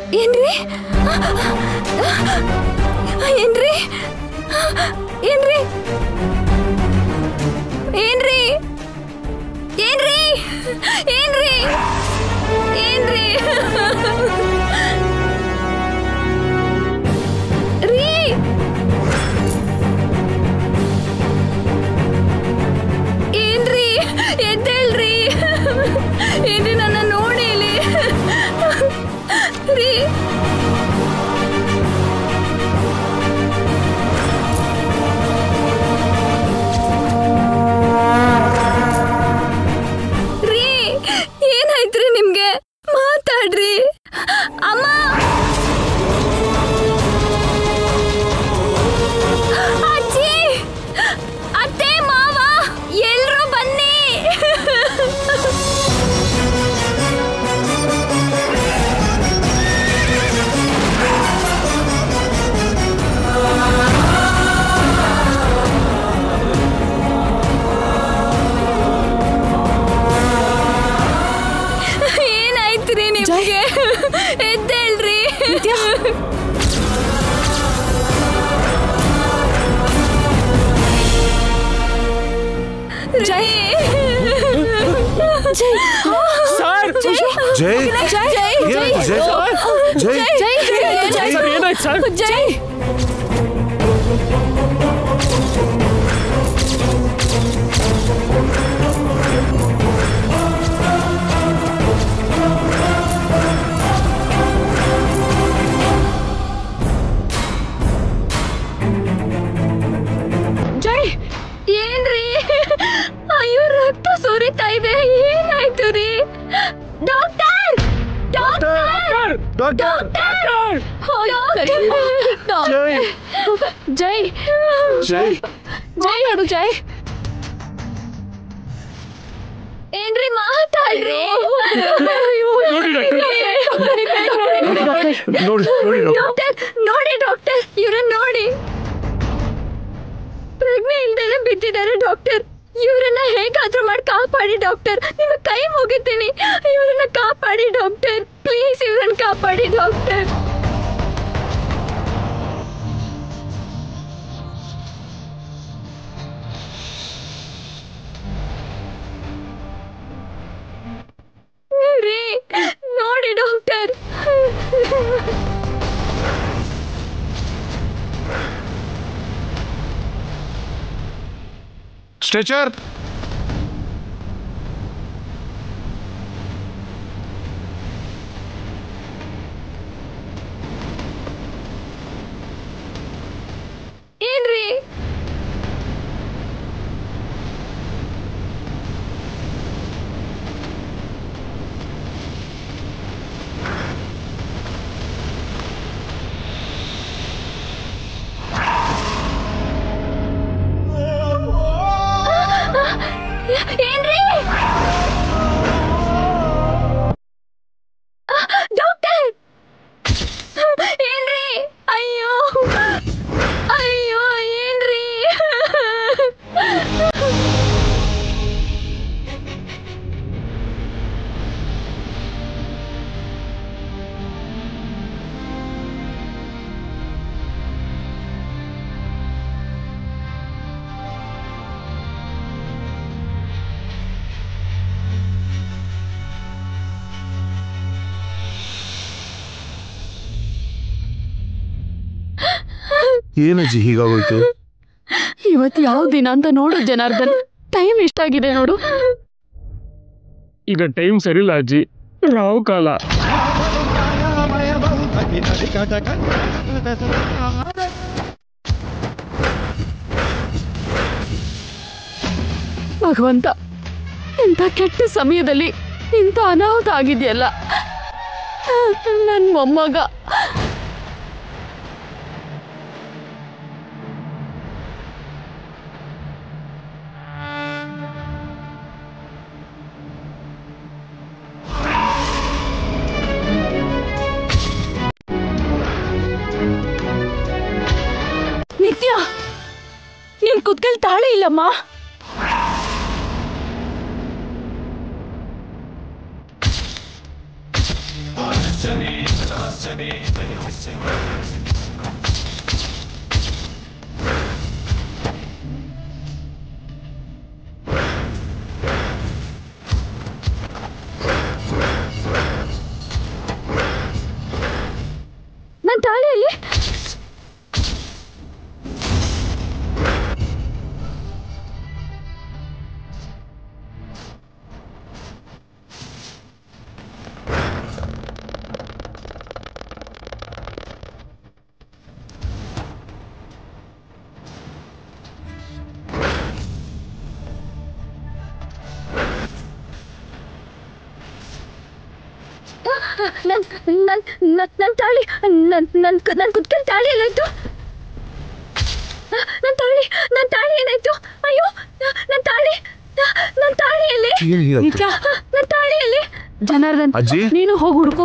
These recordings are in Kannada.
ಏನ್ರಿ ಏನ್ರಿ ಏನ್ರಿ ಏನ್ರಿ ಏನ್ರಿ ಏನ್ರಿ ಏನ್ರಿ ರೀ ಏನ್ರಿ ಎದ್ದೇಳ್ರಿ ಏನ್ರಿ ನನ್ನ ನೋಡಿ ಇಲ್ಲಿ ರೀ ರೀ ಏನಾಯ್ತ್ರಿ ನಿಮ್ಗೆ ಮಾತಾಡ್ರಿ ಅಮ್ಮ ಅಜ್ಜಿ ಅತ್ತೆ ಮಾವ ಎಲ್ರೂ ಬನ್ನಿ ಏನಾಯ್ತ್ರಿ ನಿಮ್ಗೆ ಎದ್ದೇಳ್ರಿ ಜೈ ಜೈ ಸರ್ ಜೈ ಜೈ ಏನಾಯ್ತು ಜೈ ಜೈ ಜೈ ಜೈ ಸರ್ ಏನಾಯ್ತು ಸರ್ ಜೈ ಜೈ ಏನ್ರಿ ಅಯ್ಯೋ ರಕ್ತ ಸುರಿತಾ ಇದೆ ಏನಾಯ್ತು ರೀ ಡಾಕ್ಟರ್ ಡಾಕ್ಟರ್ ಡಾಕ್ಟರ್ ಜೈ ಜೈ ಜೈ ಜೈ ಅಡು ಜೈ ಏನ್ರಿ ಮಾತಾಡ್ರಿ ನೋಡಿ ನೋಡಿ ಡಾಕ್ಟರ್ ನೋಡಿ ಡಾಕ್ಟರ್ ಇವ್ರನ್ನ ನೋಡಿ ಪ್ರಜ್ಞೆ ಇಲ್ದೇನೆ ಬಿದ್ದಿದ್ದಾರೆ ಡಾಕ್ಟರ್ ಇವ್ರನ್ನ ಹೇಗಾದ್ರೂ ಮಾಡಿ ಕಾಪಾಡಿ ಡಾಕ್ಟರ್ ನಿಮ್ಮ ಕೈ ಮುಗಿತೀನಿ ಇವ್ರನ್ನ ಕಾಪಾಡಿ ಡಾಕ್ಟರ್ ಪ್ಲೀಸ್ ಇವ್ರನ್ನ ಕಾಪಾಡಿ ಡಾಕ್ಟರ್ ರೀ ನೋಡಿ ಡಾಕ್ಟರ್ ಸ್ಟ್ರೆಚರ್ ಏನ್ರಿ ಏನ್ರಿ ಡಾಕ್ಟರ್ ಏನ್ರಿ ಅಯ್ಯೋ ಅಯ್ಯೋ ಏನ್ರಿ ಏನಜ್ಜಿ ಹೀಗಾಗೋಯ್ತು ಇವತ್ತು ಯಾವ ದಿನ ಅಂತ ನೋಡು ಜನಾರ್ದನ್ ಟೈಮ್ ಎಷ್ಟಾಗಿದೆ ನೋಡು ಈಗ ಟೈಮ್ ಸರಿಲ್ಲ ಅಜ್ಜಿ ರಾವ್ ಕಾಲ ಭಗವಂತ ಇಂಥ ಕೆಟ್ಟ ಸಮಯದಲ್ಲಿ ಇಂಥ ಅನಾಹುತ ಆಗಿದೆಯಲ್ಲ ನನ್ನ ಮೊಮ್ಮಗ ನಿತ್ಯ ನಿನ್ ಕುತ್ಕಲ್ ತಾಳೆ ಇಲ್ಲಮ್ಮ ನನ್ನ ತಾಳಿಯಲ್ಲಿ ನನ್ ನನ್ ನನ್ ನನ್ ತಾಳಿ ನನ್ ನನ್ ಕು- ನನ್ ಕುತ್ಕೊಂಡ್ ತಾಳಿ ಏನಾಯ್ತು ನನ್ ತಾಳಿ ನನ್ ತಾಳಿ ಏನಾಯ್ತು ಅಯ್ಯೋ ನನ್ ತಾಳಿ ನನ್ ತಾಳಿಯಲ್ಲಿ ಏನ್ ಹೀಗಾಯ್ತು ನಿತ್ಯ ನನ್ ತಾಳಿಯಲ್ಲಿ ಜನಾರ್ದನ್ ಅಜ್ಜಿ ನೀನು ಹೋಗಿ ಹುಡುಕು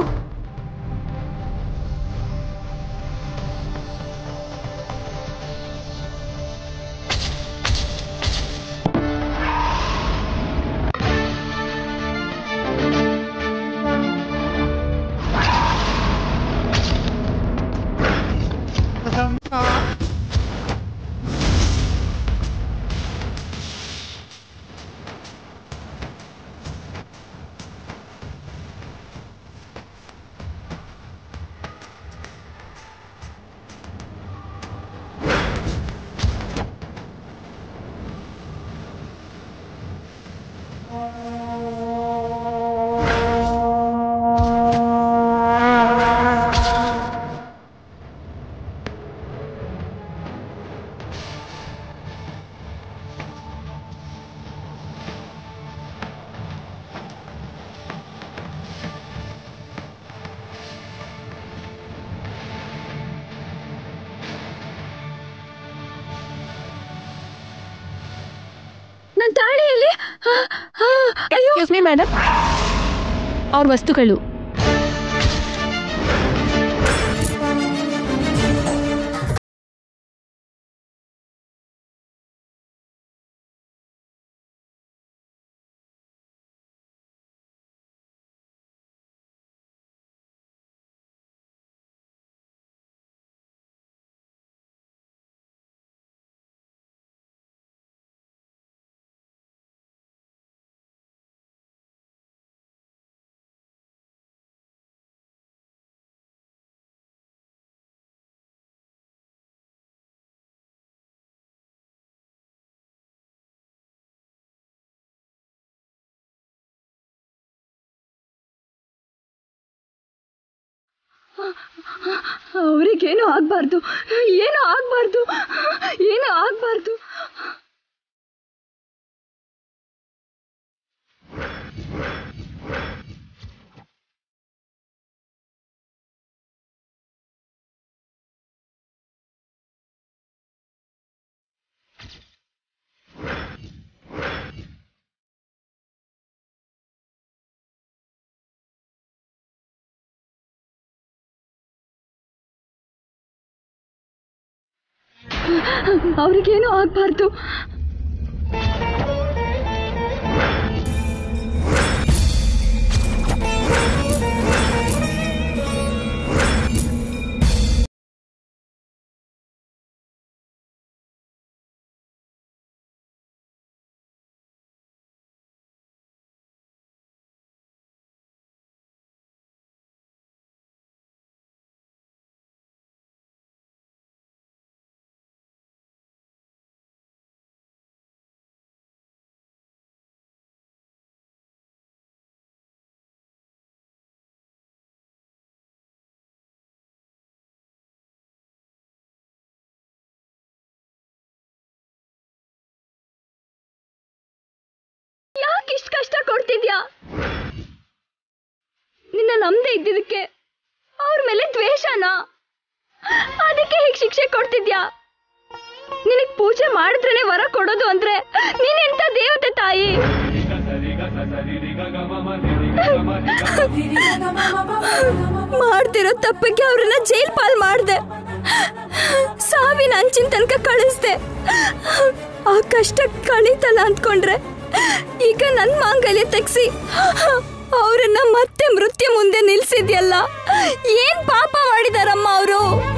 ನನ್ ತಾಳಿಯಲ್ಲಿ ಅಯ್ಯೋ ಎಕ್ಸ್ಕ್ಯೂಸ್ ಮೀ ಮೇಡಮ್ ಅವ್ರ ವಸ್ತುಗಳು ಅವ್ರಿಗೇನು ಆಗ್ಬಾರ್ದು ಏನು ಆಗ್ಬಾರ್ದು ಏನು ಆಗ್ಬಾರ್ದು ಅವ್ರಿಗೇನು ಆಗ್ಬಾರ್ದು ಯಾಕೆ ಇಷ್ಟು ಕಷ್ಟ ಕೊಡ್ತಿದ್ಯಾ ನಿನ್ನ ನಮ್ದೇ ಇದ್ದಿದ್ದಕ್ಕೆ ಅವ್ರ ಮೇಲೆ ದ್ವೇಷನಾ ಅದಕ್ಕೆ ಹೀಗೆ ಶಿಕ್ಷೆ ಕೊಡ್ತಿದ್ಯಾ ನಿನಗ್ ಪೂಜೆ ಮಾಡಿದ್ರೇನೆ ವರ ಕೊಡೋದು ಅಂದ್ರೆ ನೀನೆಂತ ದೇವತೆ ತಾಯಿ ಮಾಡ್ತಿರೋ ತಪ್ಪಿಗೆ ಅವ್ರನ್ನ ಜೈಲ್ ಪಾಲ್ ಮಾಡ್ದೆ ಸಾವಿನ ಅಂಚಿನ ತನಕ ಕಳಿಸ್ದೆ ಆ ಕಷ್ಟ ಕಳೀತಲ್ಲ ಅಂದ್ಕೊಂಡ್ರೆ ಈಗ ನನ್ ಮಾಂಗಲ್ಯ ತೆಗ್ಸಿ ಅವರನ್ನ ಮತ್ತೆ ಮೃತ್ಯು ಮುಂದೆ ನಿಲ್ಸಿದ್ಯಲ್ಲ ಏನ್ ಪಾಪ ಮಾಡಿದಾರಮ್ಮ ಅವರು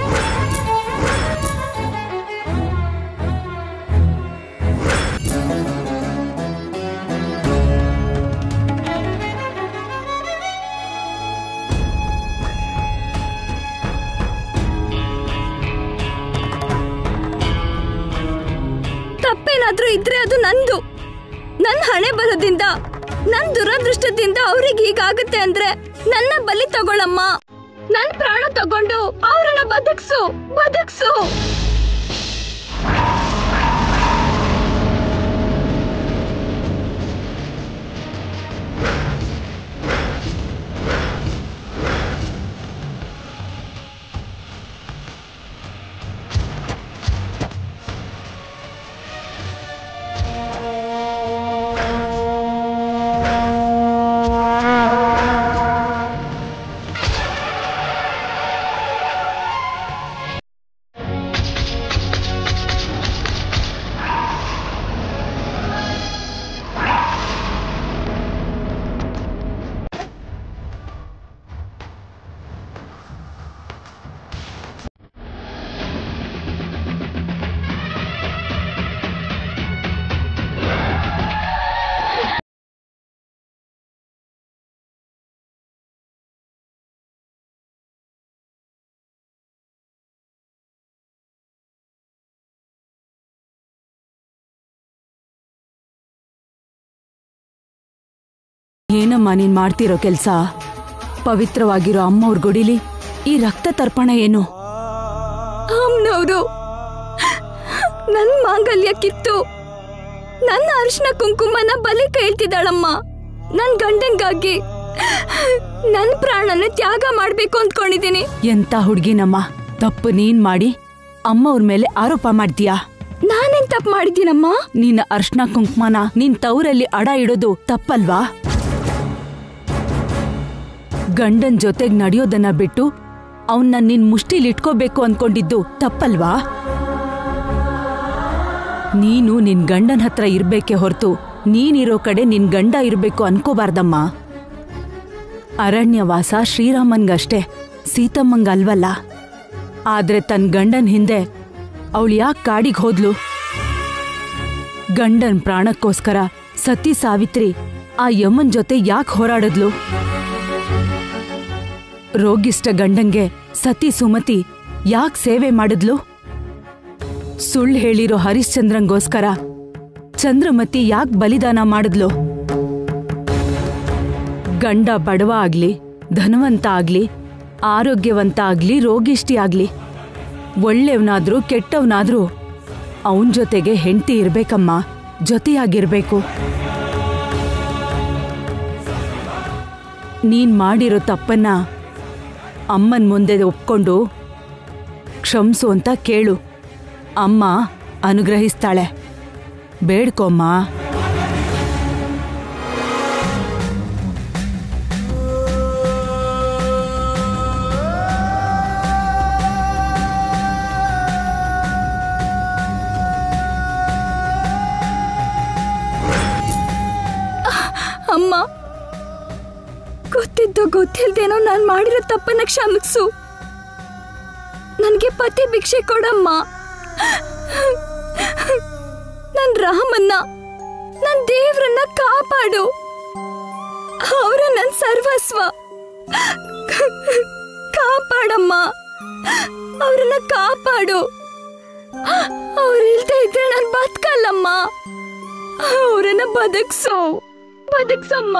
ತಪ್ಪೇನಾದ್ರೂ ಇದ್ರೆ ಅದು ನಂದು ನನ್ನ ಹಣೆ ಬರದಿಂದ ನನ್ ದುರದೃಷ್ಟದಿಂದ ಅವ್ರಿಗೆ ಹೀಗಾಗುತ್ತೆ ಅಂದ್ರೆ ನನ್ನ ಬಲಿ ತಗೊಳಮ್ಮ ನನ್ ಪ್ರಾಣ ತಗೊಂಡು ಅವ್ರನ್ನ ಬದುಕ್ಸು ಬದುಕ್ಸು ಏನಮ್ಮ ನೀನ್ ಮಾಡ್ತಿರೋ ಕೆಲ್ಸ ಪವಿತ್ರವಾಗಿರೋ ಅಮ್ಮವ್ರ ಗುಡಿಲಿ ಈ ರಕ್ತ ತರ್ಪಣ ಏನು ಅಮ್ಮನವರು ನನ್ ಮಾಂಗಲ್ಯ ಕಿತ್ತು ನನ್ನ ಅರಿಶಿನ ಕುಂಕುಮನ ಬಲಿ ಕೇಳ್ತಿದ್ದಾಳಮ್ಮ ನನ್ ಗಂಡಂಗಾಗಿ ನನ್ ಪ್ರಾಣನ ತ್ಯಾಗ ಮಾಡ್ಬೇಕು ಅಂದ್ಕೊಂಡಿದೀನಿ ಎಂತ ಹುಡ್ಗಿನಮ್ಮ ತಪ್ಪು ನೀನ್ ಮಾಡಿ ಅಮ್ಮವ್ರ ಮೇಲೆ ಆರೋಪ ಮಾಡ್ತೀಯಾ ನಾನೇನ್ ತಪ್ಪು ಮಾಡಿದ್ದೀನಮ್ಮ ನಿನ್ನ ಅರ್ಶನ ಕುಂಕುಮನ ನಿನ್ ತವರಲ್ಲಿ ಅಡ ಇಡೋದು ತಪ್ಪಲ್ವಾ ಗಂಡನ್ ಜೊತೆಗ್ ನಡೆಯೋದನ್ನ ಬಿಟ್ಟು ಅವನ್ನ ನಿನ್ ಮುಷ್ಟಿಲ್ ಇಟ್ಕೋಬೇಕು ಅನ್ಕೊಂಡಿದ್ದು ತಪ್ಪಲ್ವಾ ನೀನು ನಿನ್ ಗಂಡನ್ ಹತ್ರ ಇರ್ಬೇಕೆ ಹೊರತು ನೀನಿರೋ ಕಡೆ ನಿನ್ ಗಂಡ ಇರ್ಬೇಕು ಅನ್ಕೋಬಾರ್ದಮ್ಮ ಅರಣ್ಯವಾಸ ಶ್ರೀರಾಮನ್ಗಷ್ಟೇ ಸೀತಮ್ಮಂಗಲ್ವಲ್ಲ ಆದ್ರೆ ತನ್ ಗಂಡನ್ ಹಿಂದೆ ಅವಳು ಯಾಕೆ ಕಾಡಿಗೆ ಹೋದ್ಲು ಗಂಡನ್ ಪ್ರಾಣಕ್ಕೋಸ್ಕರ ಸತಿ ಸಾವಿತ್ರಿ ಆ ಯಮನ್ ಜೊತೆ ಯಾಕೆ ಹೋರಾಡಿದ್ಲು ರೋಗಿಷ್ಟ ಗಂಡಂಗೆ ಸತಿ ಸುಮತಿ ಯಾಕೆ ಸೇವೆ ಮಾಡಿದ್ಲು ಸುಳ್ಳು ಹೇಳಿರೋ ಹರಿಶ್ಚಂದ್ರಂಗೋಸ್ಕರ ಚಂದ್ರಮತಿ ಯಾಕೆ ಬಲಿದಾನ ಮಾಡಿದ್ಲು ಗಂಡ ಬಡವ ಆಗ್ಲಿ ಧನವಂತ ಆಗ್ಲಿ ಆರೋಗ್ಯವಂತ ಆಗ್ಲಿ ರೋಗಿಷ್ಟಿ ಆಗ್ಲಿ ಒಳ್ಳೆಯವನಾದ್ರೂ ಕೆಟ್ಟವನಾದ್ರೂ ಅವನ್ ಜೊತೆಗೆ ಹೆಂಡತಿ ಇರ್ಬೇಕಮ್ಮ ಜೊತೆಯಾಗಿರ್ಬೇಕು ನೀನ್ ಮಾಡಿರೋ ತಪ್ಪನ್ನ ಅಮ್ಮನ್ ಮುಂದೆ ಒಪ್ಕೊಂಡು ಕ್ಷಮ್ಸು ಅಂತ ಕೇಳು ಅಮ್ಮ ಅನುಗ್ರಹಿಸ್ತಾಳೆ ಬೇಡ್ಕೊಮ್ಮ ಅಮ್ಮ ಗೊತ್ತಿದ್ದೋ ಗೊತ್ತಿಲ್ದೇನೋ ನಾನ್ ಮಾಡಿರೋ ತಪ್ಪನ್ನ ಕ್ಷಮಿಸು ನನ್ಗೆ ಪತಿ ಭಿಕ್ಷೆ ಕೊಡಮ್ಮ ನನ್ ರಾಮನ್ನ ನನ್ ದೇವ್ರನ್ನ ಕಾಪಾಡು ಅವರ ನನ್ ಸರ್ವಸ್ವ ಕಾಪಾಡಮ್ಮ ಅವ್ರನ್ನ ಕಾಪಾಡು ಅವ್ರಿಲ್ದೇ ಇದ್ರೆ ನಾನು ಬದುಕಲ್ಲಮ್ಮ ಅವರನ್ನ ಬದುಕ್ಸು ಬದುಕ್ಸಮ್ಮ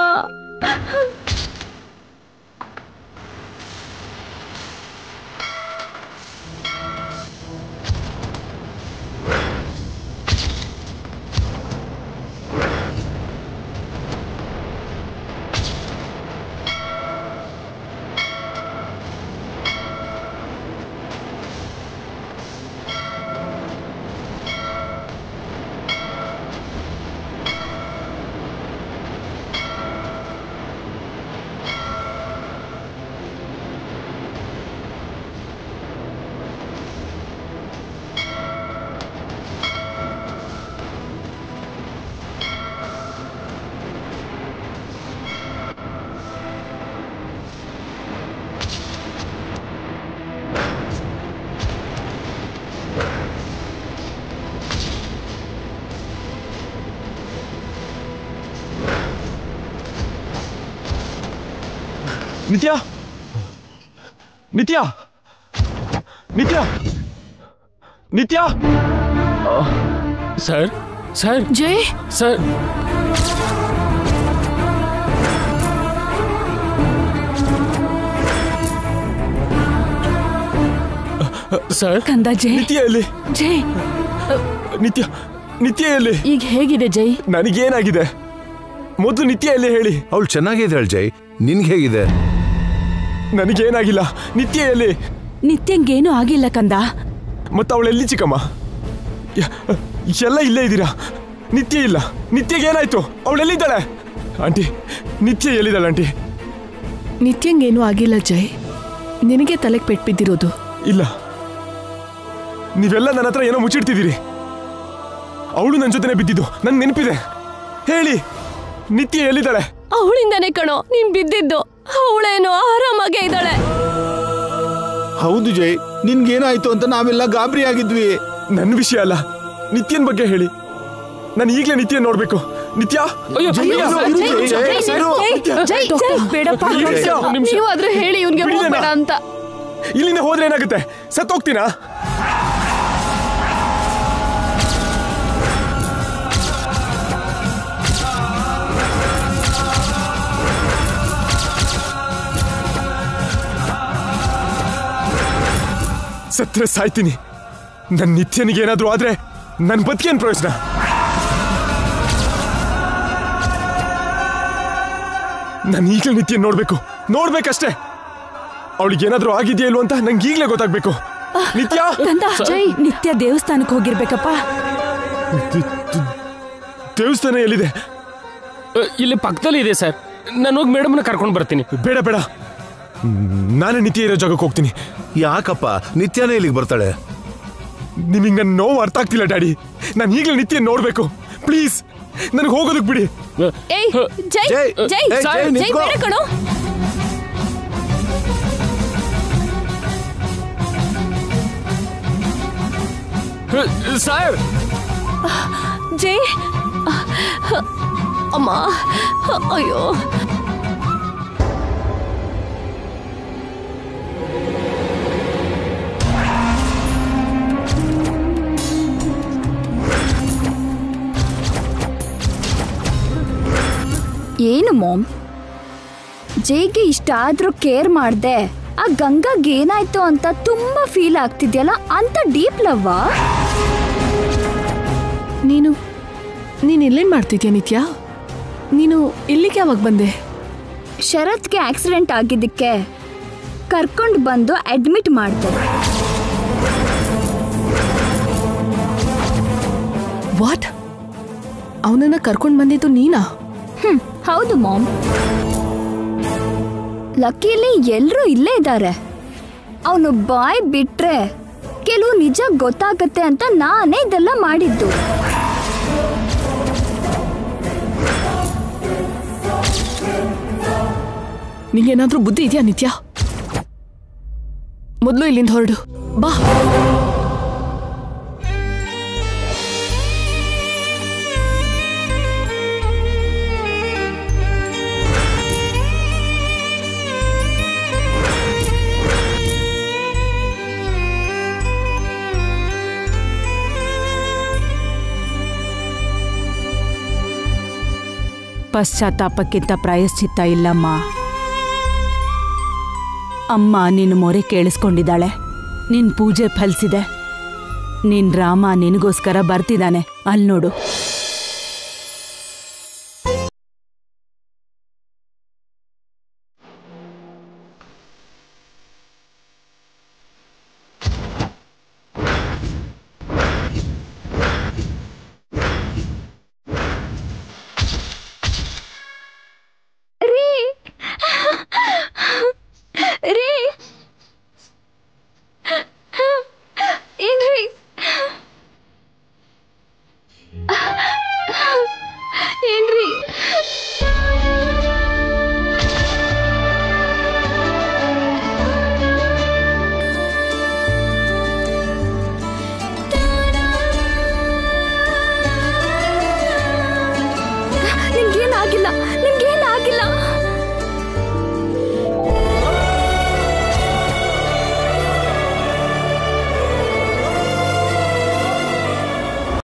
ನಿತ್ಯ ನಿತ್ಯ ನಿತ್ಯ ನಿತ್ಯ ಸರ್ ಸರ್ ಜೈ ಸರ್ ಸರ್ ಕಂದ ಜೈ ನಿತ್ಯ ಎಲ್ಲಿ ಜೈ ನಿತ್ಯ ನಿತ್ಯ ಎಲ್ಲಿ ಈಗ ಹೇಗಿದೆ ಜೈ ನನಗೇನಾಗಿದೆ ಮೊದಲು ನಿತ್ಯ ಎಲ್ಲಿ ಹೇಳಿ ಅವಳು ಚೆನ್ನಾಗಿದ್ದಾಳೆ ಜೈ ನಿನ್ಗೆ ಹೇಗಿದೆ ನನಗೇನಾಗಿಲ್ಲ ನಿತ್ಯ ಎಲ್ಲಿ ನಿತ್ಯಂಗೇನೂ ಆಗಿಲ್ಲ ಕಂದ ಮತ್ತೆ ಅವಳೆಲ್ಲಿ ಚಿಕ್ಕಮ್ಮ ಯ- ಎಲ್ಲ ಇಲ್ಲೇ ಇದ್ದೀರಾ ನಿತ್ಯ ಇಲ್ಲ ನಿತ್ಯಗೇನಾಯ್ತು ಅವಳೆಲ್ಲಿದ್ದಾಳೆ ಆಂಟಿ ನಿತ್ಯ ಎಲ್ಲಿದ್ದಾಳೆ ಆಂಟಿ ನಿತ್ಯಂಗೇನೂ ಆಗಿಲ್ಲ ಜೈ ನಿನಗೆ ತಲೆಗೆ ಪೆಟ್ಟು ಬಿದ್ದಿರೋದು ಇಲ್ಲ ನೀವೆಲ್ಲ ನನ್ನ ಹತ್ರ ಏನೋ ಮುಚ್ಚಿಡ್ತಿದ್ದೀರಿ ಅವಳು ನನ್ನ ಜೊತೆನೆ ಬಿದ್ದಿದ್ದು ನನ್ ನೆನಪಿದೆ ಹೇಳಿ ನಿತ್ಯ ಎಲ್ಲಿದ್ದಾಳೆ ಅವಳಿಂದಾನೇ ಕಣೋ ನೀನ್ ಬಿದ್ದಿದ್ದು ಅವಳೇನೋ ಆರಾಮಾಗೇ ಇದ್ದಾಳೆ ಹೌದು ಜೈ ನಿನ್ಗೇನಾಯ್ತು ಅಂತ ನಾವೆಲ್ಲ ಗಾಬರಿ ಆಗಿದ್ವಿ ನನ್ನ ವಿಷಯ ಅಲ್ಲ ನಿತ್ಯನ್ ಬಗ್ಗೆ ಹೇಳಿ ನಾನು ಈಗಲೇ ನಿತ್ಯ ನೋಡ್ಬೇಕು ನಿತ್ಯ ಅಯ್ಯೋ ಜೈ, ಅಯ್ಯೋ, ಇರು, ಇರು, ಜೈ, ಜೈ, ಇರು. ಜೈ ಜೈ ಬೇಡಪ್ಪ ನಿಮಿಷ, ಒಂದ್ ನಿಮಿಷ. ನೀವು ಆದ್ರೂ ಹೇಳಿ ಇವ್ನಿಗೆ ಬಿಡಿ ನನ್ನ. ಹೋಗ್ಬೇಡ ಅಂತ ಇಲ್ಲಿಂದ ಹೋದ್ರೆ ಏನಾಗುತ್ತೆ ಸತ್ತೋಗ್ತೀನಾ ಸತ್ರೆ ಸಾಯ್ತೀನಿ ನನ್ನ ನಿತ್ಯನಿಗೆ ಏನಾದ್ರೂ ಆದ್ರೆ ನನ್ನ ಬದುಕೇನ್ ಪ್ರಯೋಜನ ನಾನು ಈಗಲೇ ನಿತ್ಯ ನೋಡ್ಬೇಕು ನೋಡ್ಬೇಕಷ್ಟೇ ಅವಳಿಗೆ ಏನಾದ್ರೂ ಆಗಿದೆಯಾ ಇಲ್ವೋ ಅಂತ ನಂಗೆ ಈಗಲೇ ಗೊತ್ತಾಗ್ಬೇಕು ನಿತ್ಯ ಕಂದ ಜೈ ನಿತ್ಯ ದೇವಸ್ಥಾನಕ್ಕೆ ಹೋಗಿರ್ಬೇಕಪ್ಪ ದೇವಸ್ಥಾನ ಎಲ್ಲಿದೆ ಅ, ಇಲ್ಲಿ ಪಕ್ಕದಲ್ಲಿ ಇದೆ ಸರ್ ನಾನು ಹೋಗಿ ಮೇಡಮ್ನ ಕರ್ಕೊಂಡು ಬರ್ತೀನಿ ಬೇಡ ಬೇಡ ನಾನೇ ನಿತ್ಯ ಇರೋ ಜಾಗಕ್ಕೆ ಹೋಗ್ತೀನಿ ಯಾಕಪ್ಪ ನಿತ್ಯನೇ ಇಲ್ಲಿಗೆ ಬರ್ತಾಳೆ ನಿಮಗೆ ನನ್ನ ನೋವು ಅರ್ಥ ಆಗ್ತಿಲ್ಲ ಡ್ಯಾಡಿ ನಾನು ಈಗಲೇ ನಿತ್ಯ ನೋಡ್ಬೇಕು ಪ್ಲೀಸ್ ನನಗೆ ಹೋಗೋದಕ್ಕೆ ಬಿಡಿ ಅ, ಏಯ್ ಜೈ ಜೈ, ಜೈ ಏಯ್, ಜೈ ಜೈ, ನಿಂತ್ಕೋ. ಬೇಡ ಕಣೋ ಅ, ಸರ್ ಜೈ ಅಮ್ಮ ಅಯ್ಯೋ ಏನು ಮಾಮ್ ಜೈಗೆ ಇಷ್ಟ ಆದ್ರೂ ಕೇರ್ ಮಾಡ್ದೆ ಆ ಗಂಗಾಗ್ ಏನಾಯ್ತು ಅಂತ ತುಂಬಾ ಫೀಲ್ ಆಗ್ತಿದ್ಯಲ್ಲ ಅಂತ ಡೀಪ್ ಲವ್ವಾ ನೀನು ನೀನು ಇಲ್ಲೇನ್ ಮಾಡ್ತಿದ್ಯಾ ನಿತ್ಯ ನೀನು ಇಲ್ಲಿಗೆ ಯಾವಾಗ ಬಂದೆ ಶರತ್ಗೆ ಆಕ್ಸಿಡೆಂಟ್ ಆಗಿದ್ದಕ್ಕೆ ಕರ್ಕೊಂಡು ಬಂದು ಅಡ್ಮಿಟ್ ಮಾಡ್ದೆ ವಾಟ್ ಅವನನ್ನ ಕರ್ಕೊಂಡು ಬಂದಿದ್ದು ನೀನಾ ಹ್ಮ್ ಹೌದು ಮಾಮ್ ಲಕ್ಕೀಲಿ ಎಲ್ರೂ ಇಲ್ಲೇ ಇದ್ದಾರೆ ಅವನು ಬಾಯ್ ಬಿಟ್ರೆ ಕೆಲವು ನಿಜ ಗೊತ್ತಾಗತ್ತೆ ಅಂತ ನಾನೇ ಇದೆಲ್ಲ ಮಾಡಿದ್ದು ನಿಂಗೇನಾದ್ರೂ ಬುದ್ಧಿ ಇದೆಯಾ ನಿತ್ಯ ಮೊದಲು ಇಲ್ಲಿಂದ ಹೊರಡು ಬಾ ಪಶ್ಚಾತ್ತಾಪಕ್ಕಿಂತ ಪ್ರಾಯಶ್ಚಿತ್ತ ಇಲ್ಲಮ್ಮ ಅಮ್ಮ ನಿನ್ನ ಮೊರೆ ಕೇಳಿಸ್ಕೊಂಡಿದ್ದಾಳೆ ನಿನ್ ಪೂಜೆ ಫಲಿಸಿದೆ ನಿನ್ ರಾಮ ನಿನಗೋಸ್ಕರ ಬರ್ತಿದ್ದಾನೆ ಅಲ್ಲಿ ನೋಡು